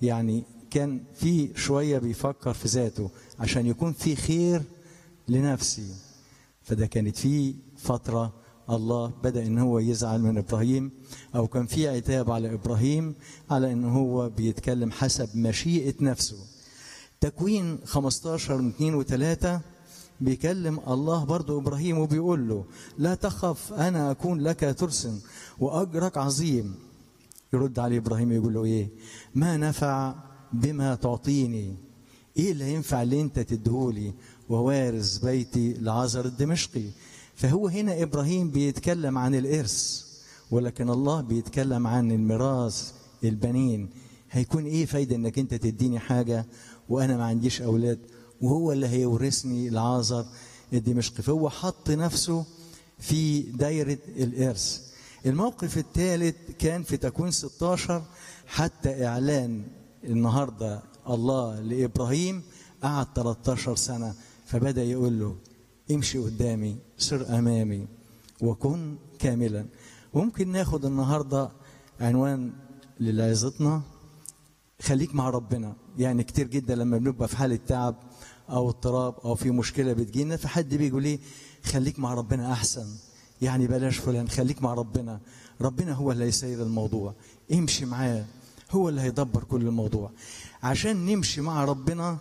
يعني كان في شويه بيفكر في ذاته عشان يكون في خير لنفسي فده كانت في فتره الله بدا ان هو يزعل من ابراهيم او كان في عتاب على ابراهيم على ان هو بيتكلم حسب مشيئه نفسه تكوين 15 من 2 و3 بيكلم الله برضو ابراهيم وبيقول له لا تخف انا اكون لك ترسم واجرك عظيم يرد عليه ابراهيم يقول له ايه ما نفع بما تعطيني ايه اللي ينفع اللي انت تديهولي ووارث بيتي لعازر الدمشقي فهو هنا ابراهيم بيتكلم عن الارث ولكن الله بيتكلم عن الميراث البنين هيكون ايه فايده انك انت تديني حاجه وانا ما عنديش اولاد وهو اللي هيورثني العازر الدمشقي فهو حط نفسه في دايره الارث الموقف الثالث كان في تكوين 16 حتى اعلان النهارده الله لابراهيم قعد 13 سنه فبدا يقول له امشي قدامي سر امامي وكن كاملا وممكن ناخد النهارده عنوان لعظتنا خليك مع ربنا يعني كتير جدا لما بنبقى في حاله تعب او اضطراب او في مشكله بتجينا فحد بيقول لي خليك مع ربنا احسن يعني بلاش فلان خليك مع ربنا ربنا هو اللي هيسير الموضوع امشي معاه هو اللي هيدبر كل الموضوع عشان نمشي مع ربنا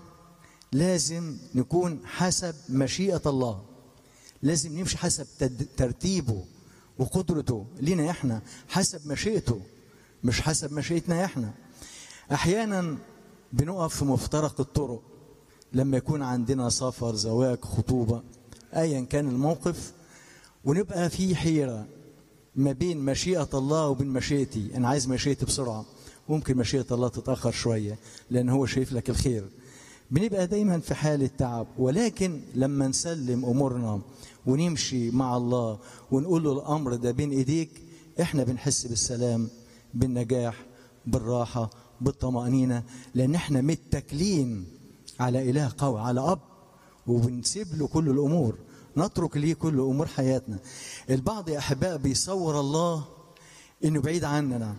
لازم نكون حسب مشيئة الله لازم نمشي حسب ترتيبه وقدرته لينا احنا حسب مشيئته مش حسب مشيئتنا احنا احيانا بنقف في مفترق الطرق لما يكون عندنا سفر زواج خطوبه ايا كان الموقف ونبقى في حيره ما بين مشيئه الله وبين مشيئتي انا عايز مشيئتي بسرعه ممكن مشيئه الله تتاخر شويه لان هو شايف لك الخير بنبقى دايما في حاله تعب ولكن لما نسلم امورنا ونمشي مع الله ونقول له الامر ده بين ايديك احنا بنحس بالسلام بالنجاح بالراحه بالطمانينه لان احنا متكلين على اله قوي على اب وبنسيب له كل الامور نترك ليه كل امور حياتنا البعض يا احباء بيصور الله انه بعيد عننا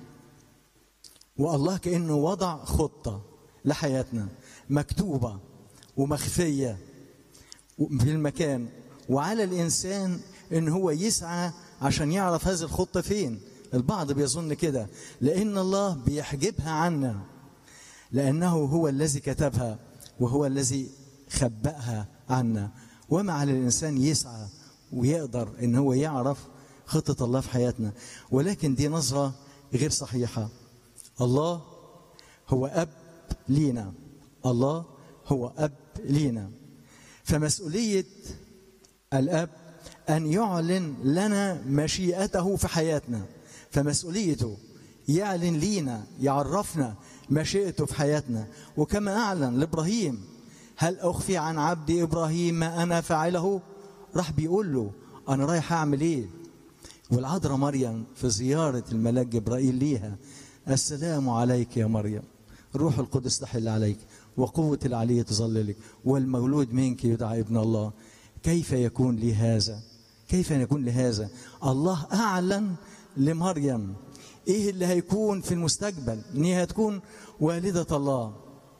والله كانه وضع خطه لحياتنا مكتوبه ومخفيه في المكان وعلى الانسان ان هو يسعى عشان يعرف هذه الخطه فين البعض بيظن كده لان الله بيحجبها عنا لانه هو الذي كتبها وهو الذي خبأها عنا وما على الانسان يسعى ويقدر ان هو يعرف خطه الله في حياتنا ولكن دي نظره غير صحيحه الله هو اب لينا الله هو اب لينا فمسؤوليه الاب ان يعلن لنا مشيئته في حياتنا فمسؤوليته يعلن لينا يعرفنا مشيئته في حياتنا وكما اعلن لابراهيم هل اخفي عن عبدي ابراهيم ما انا فاعله راح بيقول له انا رايح اعمل ايه والعذراء مريم في زياره الملاك جبرائيل ليها السلام عليك يا مريم الروح القدس تحل عليك وقوة العلي تظللك والمولود منك يدعى ابن الله كيف يكون لي هذا كيف يكون لهذا الله أعلن لمريم إيه اللي هيكون في المستقبل إن هي هتكون والدة الله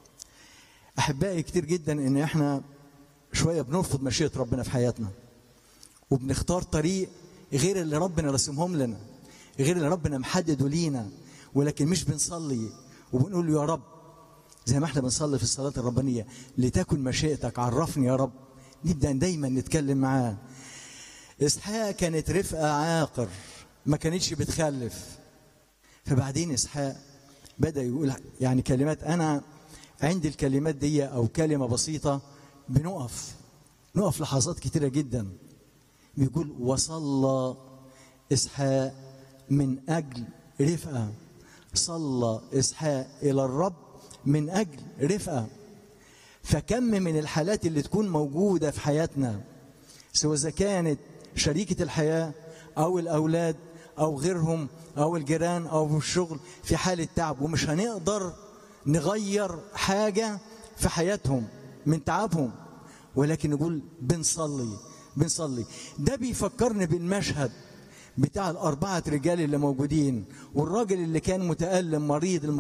أحبائي كتير جدا إن إحنا شوية بنرفض مشيئة ربنا في حياتنا وبنختار طريق غير اللي ربنا رسمهم لنا غير اللي ربنا محدده لينا ولكن مش بنصلي وبنقول له يا رب زي ما احنا بنصلي في الصلاة الربانية لتكن مشيئتك عرفني يا رب نبدأ دايما نتكلم معاه إسحاق كانت رفقة عاقر ما كانتش بتخلف فبعدين إسحاق بدأ يقول يعني كلمات أنا عندي الكلمات دي أو كلمة بسيطة بنقف نقف لحظات كتيرة جدا بيقول وصلى إسحاق من أجل رفقة صلى إسحاق إلى الرب من أجل رفقة فكم من الحالات اللي تكون موجودة في حياتنا سواء إذا كانت شريكة الحياة أو الأولاد أو غيرهم أو الجيران أو في الشغل في حالة تعب ومش هنقدر نغير حاجة في حياتهم من تعبهم ولكن نقول بنصلي بنصلي ده بيفكرني بالمشهد بتاع الأربعة رجال اللي موجودين والراجل اللي كان متألم مريض